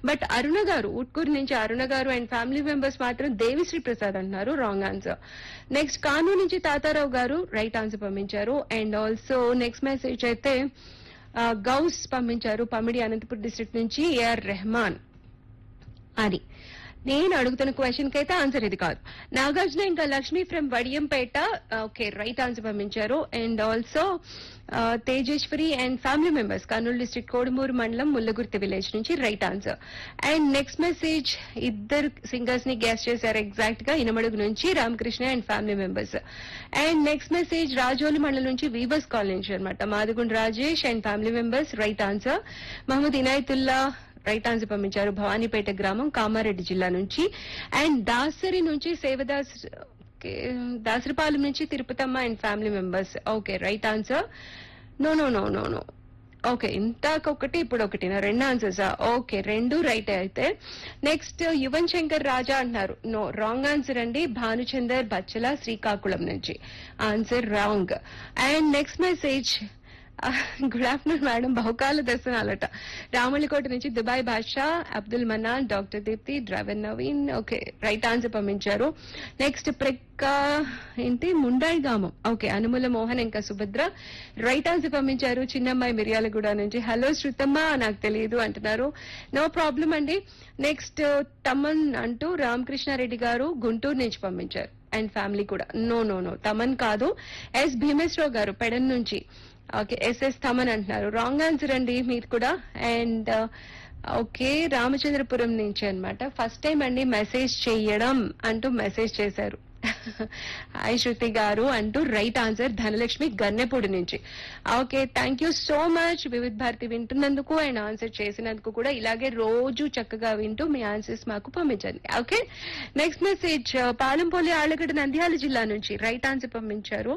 but అరుణ గారు ఉట్కూరు నుంచి అరుణ గారు అండ్ ఫ్యామిలీ మెంబర్స్ మాత్రం దేవిశ్రీ ప్రసాద్ అంటున్నారు రాంగ్ ఆన్సర్ నెక్స్ట్ కానూరు నుంచి తాతారావు గారు రైట్ ఆన్సర్ పంపించారు అండ్ ఆల్సో నెక్స్ట్ మెసేజ్ అయితే ఆ, గౌస్ పంపించారు పమిడి అనంతపురం డిస్ట్రిక్ట్ నుంచి ఏఆర్ రెహమాన్ అని నేను అడుగుతున్న క్వశ్చన్ కి అయితే ఆన్సర్ ఇది కాదు నాగార్జున ఇంకా Lakshmi from Vadiyampeta okay right answer పంపించారు and also Tejeswari and family members Kurnool district Kodumuru మండలం ముల్లగుర్తి విలేజ్ నుంచి right answer and next message ఇద్దరు సింగర్స్ ని గెస్ట్ చేశారు ఎగ్జాక్ట్ గా ఇనమడుగు నుంచి Ramakrishna and family members and next message Rajoli మండలం నుంచి వీవర్స్ కాలనీ నుంచి అనమాట మాదిగుండ్ Rajesh and family members right answer Mohammed Inayatullah right answer పంపించారు భవానీపేట గ్రామం కామారెడ్డి జిల్లా నుంచి అండ్ దాసరి నుంచి సేవదాస్ ఓకే, దాసరిపాలెం నుంచి Tirupatamma and family members okay right answer no no no no no okay ఇంతాక ఒకటి ఇప్పుడు ఒకటి నా రెండు ఆన్సర్స్ ఓకే రెండు రైట్ అయితే నెక్స్ట్ యువన్ శంకర్ రాజా అంటున్నారు నో రాంగ్ ఆన్సర్ అండి భానుచందర్ బచ్చల శ్రీకాకుళం నుంచి answer wrong and next message good afternoon madam బహుకాల దర్శనాలట రామలికోట నుంచి Dubai Basha Abdul Manan doctor Deepthi driver Naveen okay right answer పంపించారు నెక్స్ట్ ప్రక్క ఏంటి ముండాయి గ్రామం ఓకే అనుముల మోహన్ ఇంకా సుభద్ర రైట్ ఆన్సర్ పంపించారు చిన్నమ్మాయి మిర్యాలగూడ నుంచి హలో శృతమ్మ నాకు తెలియదు అంటున్నారు నో ప్రాబ్లం అండి నెక్స్ట్ తమన్ అంటూ రామకృష్ణారెడ్డి గారు గుంటూరు నుంచి పంపించారు అండ్ ఫ్యామిలీ కూడా నో నో నో తమన్ కాదు ఎస్ భీమేశ్వరరావు గారు పెడన్ నుంచి ఓకే ఎస్ఎస్ తమన్ అంటున్నారు రాంగ్ ఆన్సర్ అండి మీరు కూడా అండ్ ఓకే రామచంద్రపురం నుంచి అన్నమాట ఫస్ట్ టైం అండి మెసేజ్ చేయడం అంటూ మెసేజ్ చేశారు హాయ్ శృతి గారు అంటూ రైట్ ఆన్సర్ ధనలక్ష్మి గన్నెపూడి నుంచి okay thank you so much Vividh Bharati వింటున్నందుకు అండ్ ఆన్సర్ చేసినందుకు కూడా ఇలాగే రోజు చక్కగా వింటూ మీ ఆన్సర్స్ మాకు పంపించండి okay next message Palampalli Allagadda Nandyal జిల్లా నుంచి రైట్ ఆన్సర్ పంపించారు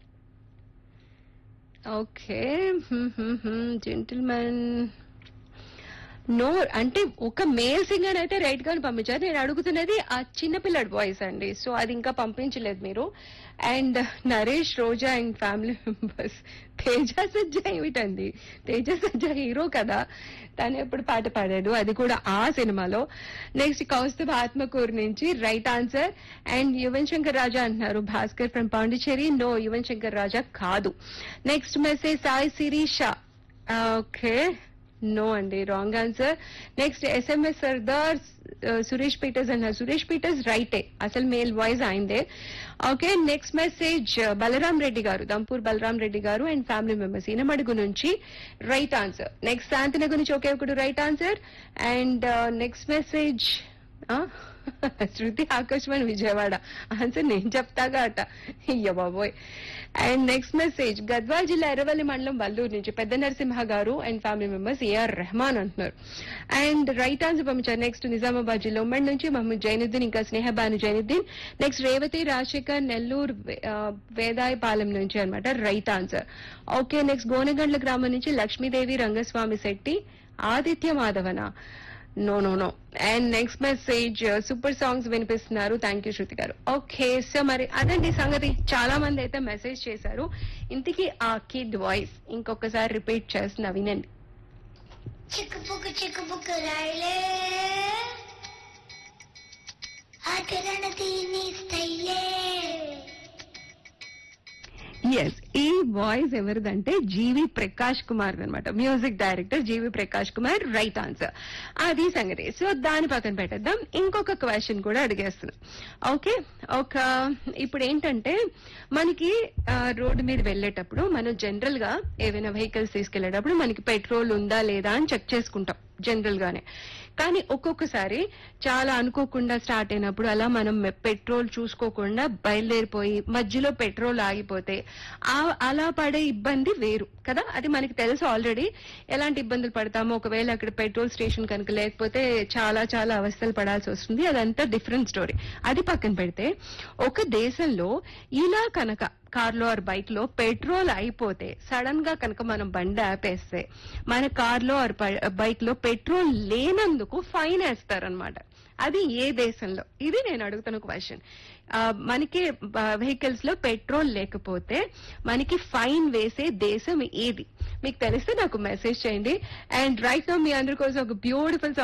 ఓకే జెంటిల్మెన్ నో అంటే ఒక మేల్ సింగర్ అయితే రైట్ గాని పంపించారు నేను అడుగుతున్నది ఆ చిన్న పిల్లడి వాయిస్ అండి సో అది ఇంకా పంపించలేదు మీరు and Naresh Roja and family members Teja Sajja ఏమిటండి తేజ సజ్జ హీరో కదా తను ఎప్పుడు పాట పాడాడు అది కూడా ఆ సినిమాలో నెక్స్ట్ కౌస్తవ్ ఆత్మకూరు నుంచి right answer and Yuvan Shankar Raja అంటున్నారు భాస్కర్ ఫ్రమ్ పాండిచేరి నో యువన్ శంకర్ రాజా కాదు next message Sai Sirisha okay no అండి wrong answer next SMS Sardar Suresh Peters అన్నారు సురేష్ పీటర్స్ రైటే అసలు మేల్ వాయిస్ అయిందే okay next message Balaram Reddy గారు దంపూర్ బలరాం రెడ్డి గారు అండ్ ఫ్యామిలీ మెంబర్స్ ఈనమడుగు నుంచి రైట్ ఆన్సర్ నెక్స్ట్ శాంతినగర్ నుంచి ఒకే ఒకటి right answer and next message Shruti Akashvani Vijayawada answer నేను చెప్తాగా అట అయ్య బాబోయ్ అండ్ నెక్స్ట్ మెసేజ్ గద్వాల్ జిల్లా ఎర్రవల్లి మండలం వల్లూరు నుంచి పెద్ద Narasimha garu and family members AR Rahman అంటున్నారు అండ్ రైట్ ఆన్సర్ పంపించారు నెక్స్ట్ నిజామాబాద్ జిల్లా ఉమ్మడి నుంచి మహమ్మద్ జైనుద్దీన్ ఇంకా స్నేహబాను జైనుద్దీన్ నెక్స్ట్ రేవతి రాజశేఖర్ నెల్లూరు వే- ఆ, వేదాయపాలెం నుంచి అన్నమాట right answer okay next Gonagandla గ్రామం నుంచి Lakshmidevi Rangaswamy Shetty Aditya Madhavan no no no and next message super songs వినిపిస్తున్నారు thank you Shruti garu okay so మరి అదండి సంగతి చాలా మంది అయితే మెసేజ్ చేశారు ఇంతకీ ఆ కిడ్ వాయిస్ ఇంకొకసారి రిపీట్ చేస్తున్నా వినండి చిక్కుపుకు చిక్కుపుకు రైలే ఆటరణ దీని స్టైలే ఎస్ ఈ వాయిస్ ఎవరిదంటే జీవి ప్రకాష్ కుమార్ అనమాట music director GV Prakash Kumar right answer అది సంగతి సో దాని పక్కన పెట్టేద్దాం ఇంకొక క్వశ్చన్ కూడా అడిగేస్తున్నాం ఓకే ఒక ఇప్పుడు ఏంటంటే మనకి ఆ, రోడ్డు మీద వెళ్ళేటప్పుడు మనం జనరల్ గా ఏవైనా వెహికల్స్ తీసుకెళ్లేటప్పుడు మనకి పెట్రోల్ ఉందా లేదా అని చెక్ చేసుకుంటాం జనరల్ గానే కానీ ఒక్కొక్కసారి చాలా అనుకోకుండా స్టార్ట్ అయినప్పుడు అలా మనం మె- పెట్రోల్ చూసుకోకుండా బయలుదేరిపోయి మధ్యలో పెట్రోల్ ఆగిపోతే ఆ- అలా పడే ఇబ్బంది వేరు కదా అది మనకి తెలుసు ఆల్రెడీ ఎలాంటి ఇబ్బందులు పడతామో ఒకవేళ అక్కడ పెట్రోల్ స్టేషన్ కనుక లేకపోతే చాలా చాలా అవస్థలు పడాల్సి వస్తుంది అదంతా డిఫరెంట్ స్టోరీ అది పక్కన పెడితే ఒక దేశంలో ఇలా కనుక కార్లో ఆర్ బైక్ లో పెట్రోల్ అయిపోతే సడన్ గా కనుక మనం బండి ఆపేస్తే మన కార్లో ఆర్ బైక్ లో పెట్రోల్ లేనందుకు ఫైన్ వేస్తారనమాట అది ఏ దేశంలో ఇది నేను అడుగుతున్న క్వశ్చన్ మనకి వెహికల్స్ లో పెట్రోల్ లేకపోతే మనకి ఫైన్ వేసే దేశం ఏది మీకు తెలిస్తే నాకు మెసేజ్ చేయండి అండ్ రైట్ నో మీ అందరి కోసం ఒక బ్యూటిఫుల్